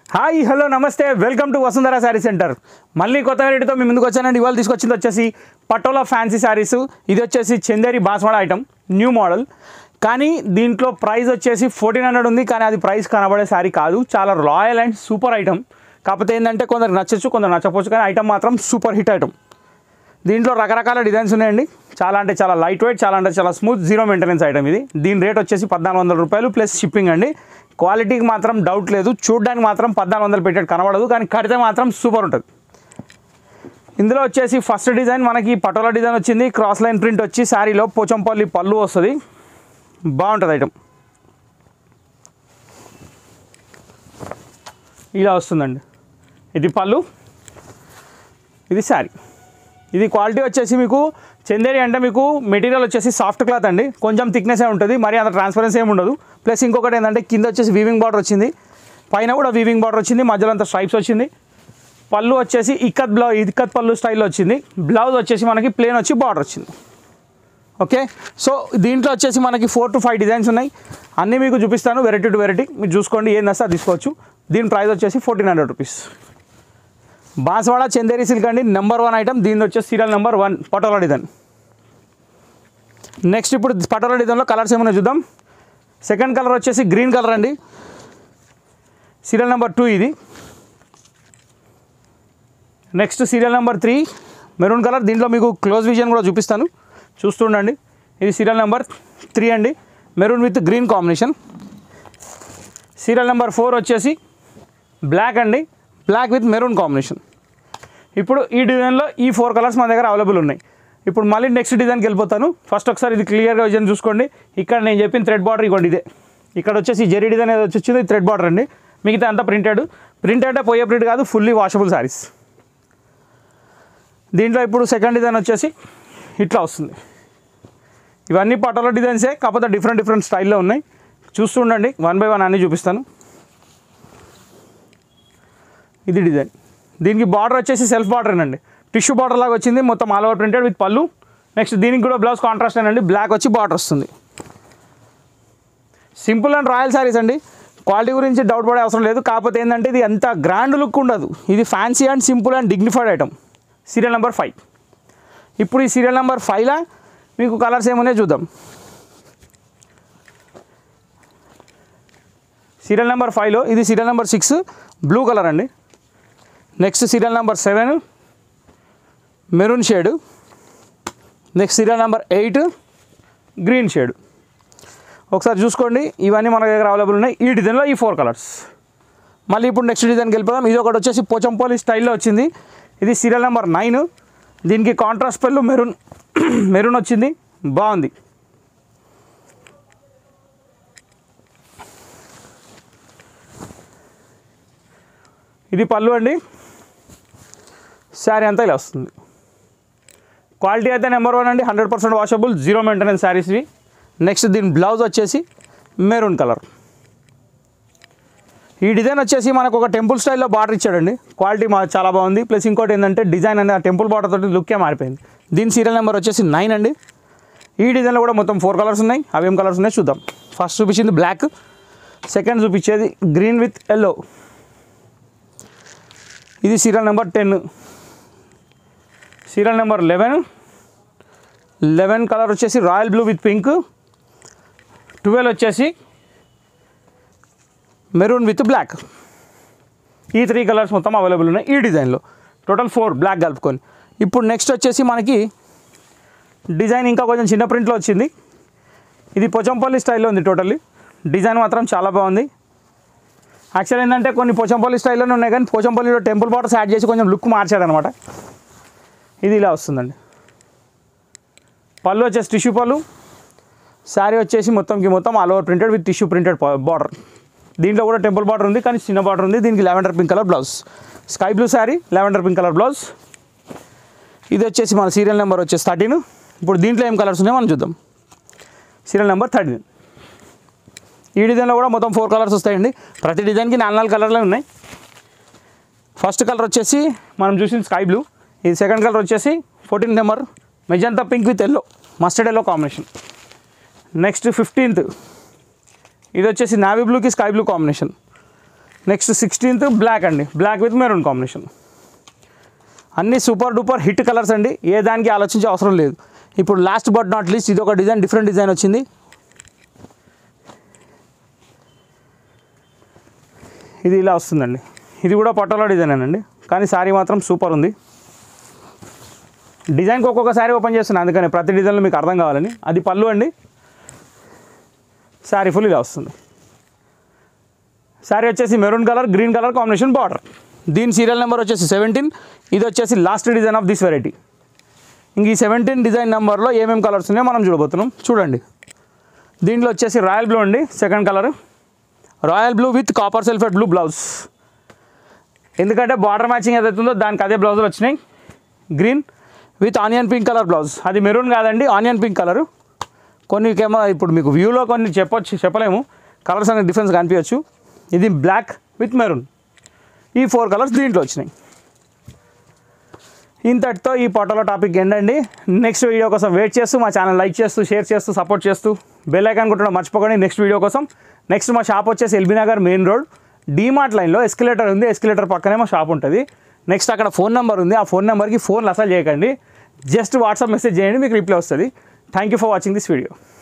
hi hello namaste welcome to Vasundhara sari centre మళ్ళీ కొత్త వెరైటీతో మీ ముందుకు వచ్చానండి ఇవాళ తీసుకొచ్చింది వచ్చేసి పటోలా ఫ్యాన్సీ శారీస్ ఇది వచ్చేసి Chanderi Banswada item new model కానీ దీంట్లో ప్రైస్ వచ్చేసి ఫోర్టీన్ హండ్రెడ్ ఉంది కానీ అది ప్రైస్ కనబడే శారీ కాదు చాలా రాయల్ అండ్ సూపర్ ఐటమ్ కాకపోతే ఏంటంటే కొందరు నచ్చచ్చు కొందరు నచ్చకపోవచ్చు కానీ ఐటమ్ మాత్రం సూపర్ హిట్ ఐటమ్ దీంట్లో రకరకాల డిజైన్స్ ఉన్నాయండి చాలా అంటే చాలా లైట్ వెయిట్ చాలా అంటే చాలా స్మూత్ జీరో మెయింటెనెన్స్ ఐటమ్ ఇది దీని రేట్ వచ్చేసి పద్నాలుగు వందల రూపాయలు ప్లస్ షిప్పింగ్ అండి క్వాలిటీకి మాత్రం డౌట్ లేదు చూడడానికి మాత్రం పద్నాలుగు వందలు పెట్టేది కనబడదు కానీ కడితే మాత్రం సూపర్ ఉంటుంది ఇందులో వచ్చేసి ఫస్ట్ డిజైన్ మనకి పటోలా డిజైన్ వచ్చింది క్రాస్ లైన్ ప్రింట్ వచ్చి శారీలో పోచంపల్లి పళ్ళు వస్తుంది బాగుంటుంది ఐటమ్ ఇలా వస్తుందండి ఇది పళ్ళు ఇది శారీ ఇది క్వాలిటీ వచ్చేసి మీకు చందేరి అంటే మీకు మెటీరియల్ వచ్చేసి సాఫ్ట్ క్లాత్ అండి కొంచెం థిక్నెస్ ఉంటుంది మరి అంత ట్రాన్స్పరెన్సీ ఏమి ఉండదు ప్లస్ ఇంకొకటి ఏంటంటే కింద వచ్చేసి వీవింగ్ బార్డర్ వచ్చింది పైన కూడా వీవింగ్ బార్డర్ వచ్చింది మధ్యలో అంతా స్ట్రైప్స్ వచ్చింది పళ్ళు వచ్చేసి ఇక్కత్ బ్లౌజ్ ఇక్కత్ పళ్ళు స్టైల్లో వచ్చింది బ్లౌజ్ వచ్చేసి మనకి ప్లేన్ వచ్చి బార్డర్ వచ్చింది ఓకే సో దీంట్లో వచ్చేసి మనకి ఫోర్ టు ఫైవ్ డిజైన్స్ ఉన్నాయి అన్నీ మీకు చూపిస్తాను వెరైటీ టు వెరైటీ మీరు చూసుకోండి ఏం నస్తే అది తీసుకోవచ్చు దీని ప్రైస్ వచ్చేసి fourteen hundred rupees Banswada Chanderi silk అండి నెంబర్ వన్ ఐటమ్ దీని వచ్చేసి serial number one Patola design next ఇప్పుడు పటోలా డిజైన్లో కలర్స్ ఏమైనా చూద్దాం సెకండ్ కలర్ వచ్చేసి గ్రీన్ కలర్ అండి సీరియల్ నెంబర్ టూ ఇది next serial number three maroon colour దీంట్లో మీకు క్లోజ్ విజన్ కూడా చూపిస్తాను చూస్తుండండి ఇది సీరియల్ నెంబర్ త్రీ అండి maroon with green combination serial number four వచ్చేసి బ్లాక్ అండి బ్లాక్ విత్ మెరూన్ కాంబినేషన్ ఇప్పుడు ఈ డిజైన్లో ఈ ఫోర్ కలర్స్ మన దగ్గర అవైలబుల్ ఉన్నాయి ఇప్పుడు మళ్ళీ నెక్స్ట్ డిజైన్కి వెళ్ళిపోతాను ఫస్ట్ ఒకసారి ఇది క్లియర్గా విజన్ చూసుకోండి ఇక్కడ నేను చెప్పిన థ్రెడ్ బార్డర్ ఇవ్వండి ఇదే ఇక్కడ వచ్చేసి జెరీ డిజైన్ ఏదో వచ్చి వచ్చింది థ్రెడ్ బార్డర్ అండి మిగతా అంతా ప్రింటెడ్ ప్రింట్ అంటే పోయే ప్రింట్ కాదు ఫుల్లీ వాషబుల్ శారీస్ దీంట్లో ఇప్పుడు సెకండ్ డిజైన్ వచ్చేసి ఇట్లా వస్తుంది ఇవన్నీ పటోలా డిజైన్సే కాకపోతే డిఫరెంట్ డిఫరెంట్ స్టైల్లో ఉన్నాయి చూస్తుండండి వన్ బై వన్ అన్నీ చూపిస్తాను ఇది డిజైన్ దీనికి బార్డర్ వచ్చేసి సెల్ఫ్ బార్డర్ అండి టిష్యూ బార్డర్ లాగా వచ్చింది మొత్తం ఆల్ ఓవర్ ప్రింటెడ్ విత్ పళ్ళు నెక్స్ట్ దీనికి కూడా బ్లౌజ్ కాంట్రాస్ట్ అండి బ్లాక్ వచ్చి బార్డర్ వస్తుంది సింపుల్ అండ్ రాయల్ శారీస్ అండి క్వాలిటీ గురించి డౌట్ పడే అవసరం లేదు కాకపోతే ఏంటంటే ఇది అంత గ్రాండ్ లుక్ ఉండదు ఇది fancy and simple and dignified item serial number five ఇప్పుడు ఈ సీరియల్ నెంబర్ ఫైవ్లో మీకు కలర్స్ ఏమున్నాయో చూద్దాం సీరియల్ నెంబర్ ఫైవ్లో ఇది serial number six blue colour అండి next serial number seven maroon shade next serial number eight green shade ఒకసారి చూసుకోండి ఇవన్నీ మన దగ్గర అవైలబుల్ ఉన్నాయి ఈ డిజైన్లో ఈ ఫోర్ కలర్స్ మళ్ళీ ఇప్పుడు నెక్స్ట్ డిజైన్కి వెళ్ళిపోదాం ఇది ఒకటి వచ్చేసి పోచంపోలి స్టైల్లో వచ్చింది ఇది సీరియల్ నెంబర్ నైన్ దీనికి కాంట్రాస్ట్ పెళ్ళు మెరూన్ మెరూన్ వచ్చింది బాగుంది ఇది పళ్ళు అండి శారీ అంతా ఇలా వస్తుంది క్వాలిటీ అయితే నెంబర్ వన్ అండి hundred percent washable zero maintenance saris ఇవి నెక్స్ట్ దీని బ్లౌజ్ వచ్చేసి మెరూన్ కలర్ ఈ డిజైన్ వచ్చేసి మనకు ఒక టెంపుల్ స్టైల్లో బార్డర్ ఇచ్చాడండి క్వాలిటీ మా చాలా బాగుంది ప్లస్ ఇంకోటి ఏంటంటే డిజైన్ అనేది ఆ టెంపుల్ బార్డర్ తోటి లుక్కే మారిపోయింది దీని సీరియల్ నెంబర్ వచ్చేసి నైన్ అండి ఈ డిజైన్లో కూడా మొత్తం ఫోర్ కలర్స్ ఉన్నాయి అవి ఏం కలర్స్ ఉన్నాయి చూద్దాం ఫస్ట్ చూపించింది బ్లాక్ సెకండ్ చూపించేది గ్రీన్ విత్ ఎల్లో ఇది serial number ten serial number eleven eleven colour వచ్చేసి royal blue with pink twelve వచ్చేసి మెరూన్ విత్ బ్లాక్ ఈ త్రీ కలర్స్ మొత్తం అవైలబుల్ ఉన్నాయి ఈ డిజైన్లో టోటల్ ఫోర్ బ్లాక్ కలుపుకొని ఇప్పుడు నెక్స్ట్ వచ్చేసి మనకి డిజైన్ ఇంకా కొంచెం చిన్న ప్రింట్లో వచ్చింది ఇది పోచంపల్లి స్టైల్లో ఉంది టోటల్లీ డిజైన్ మాత్రం చాలా బాగుంది యాక్చువల్ ఏంటంటే కొన్ని పోచంపల్లి స్టైల్లోనే ఉన్నాయి కానీ పోచంపల్లిలో టెంపుల్ బాటర్స్ యాడ్ చేసి కొంచెం లుక్ మార్చాడు అనమాట ఇది ఇలా వస్తుందండి పళ్ళు వచ్చేసి టిష్యూ పళ్ళు శారీ వచ్చేసి మొత్తంకి మొత్తం all over printed with tissue printed border దీంట్లో కూడా టెంపుల్ బార్డర్ ఉంది కానీ చిన్న బార్డర్ ఉంది దీనికి lavender pink colour blouse sky blue sari lavender pink colour blouse ఇది వచ్చేసి మన సీరియల్ నెంబర్ వచ్చేసి థర్టీన్ ఇప్పుడు దీంట్లో ఏం కలర్స్ ఉన్నాయో మనం చూద్దాం సీరియల్ నెంబర్ థర్టీన్ ఈ డిజైన్లో కూడా మొత్తం ఫోర్ కలర్స్ వస్తాయండి ప్రతి డిజైన్కి నాలుగు నాలుగు కలర్లే ఉన్నాయి ఫస్ట్ కలర్ వచ్చేసి మనం చూసిన స్కై బ్లూ ఇది సెకండ్ కలర్ వచ్చేసి fourteen number magenta pink with yellow mustard yellow combination next fifteenth ఇది వచ్చేసి నావీ బ్లూకి sky blue combination next sixteenth black అండి బ్లాక్ విత్ మెరూన్ కాంబినేషన్ అన్నీ సూపర్ డూపర్ హిట్ కలర్స్ అండి ఏ దానికి ఆలోచించే అవసరం లేదు ఇప్పుడు లాస్ట్ బట్ నాట్ లీస్ట్ ఇది ఒక డిజైన్ డిఫరెంట్ డిజైన్ వచ్చింది ఇది ఇలా వస్తుందండి ఇది కూడా పటోలా డిజైన్ అండి కానీ శారీ మాత్రం సూపర్ ఉంది డిజైన్కి ఒక్కొక్క శారీ ఓపెన్ చేస్తున్నాను అందుకని ప్రతి డిజైన్లో మీకు అర్థం కావాలని అది పళ్ళు అండి శారీ ఫుల్ ఇలా వస్తుంది శారీ వచ్చేసి maroon colour green colour combination border దీని సీరియల్ నెంబర్ వచ్చేసి సెవెంటీన్ ఇది వచ్చేసి last design of this variety ఇంక ఈ సెవెంటీన్ డిజైన్ నెంబర్లో ఏమేమి కలర్స్ ఉన్నాయో మనం చూడబోతున్నాం చూడండి దీంట్లో వచ్చేసి రాయల్ బ్లూ అండి second colour royal blue with copper సెల్ఫెడ్ బ్లూ బ్లౌజ్ ఎందుకంటే బార్డర్ మ్యాచింగ్ ఏదైతే ఉందో దానికి అదే బ్లౌజులు వచ్చినాయి green with onion pink colour blouse అది మెరూన్ కాదండి ఆనియన్ పింక్ కలరు కొన్ని ఏమో ఇప్పుడు మీకు వ్యూలో కొన్ని చెప్పొచ్చు చెప్పలేము కలర్స్ అనేది డిఫరెన్స్ కనిపించచ్చు ఇది బ్లాక్ విత్ మెరూన్ ఈ ఫోర్ కలర్స్ దీంట్లో వచ్చినాయి ఇంతటితో ఈ ఫోటోలో టాపిక్ ఏంటండి నెక్స్ట్ వీడియో కోసం వెయిట్ చేస్తూ మా ఛానల్ లైక్ చేస్తూ షేర్ చేస్తూ సపోర్ట్ చేస్తూ బెల్ ఐకాన్ కొట్టడం మర్చిపోకండి నెక్స్ట్ వీడియో కోసం నెక్స్ట్ మా షాప్ వచ్చేసి LB Nagar main road DMart లైన్లో ఎస్కలేటర్ ఉంది ఎస్కలేటర్ పక్కనే మా షాప్ ఉంటుంది నెక్స్ట్ అక్కడ ఫోన్ నెంబర్ ఉంది ఆ ఫోన్ నెంబర్కి ఫోన్లు అసలు చేయకండి జస్ట్ వాట్సాప్ మెసేజ్ చేయండి మీకు రిప్లై వస్తుంది thank you for watching this video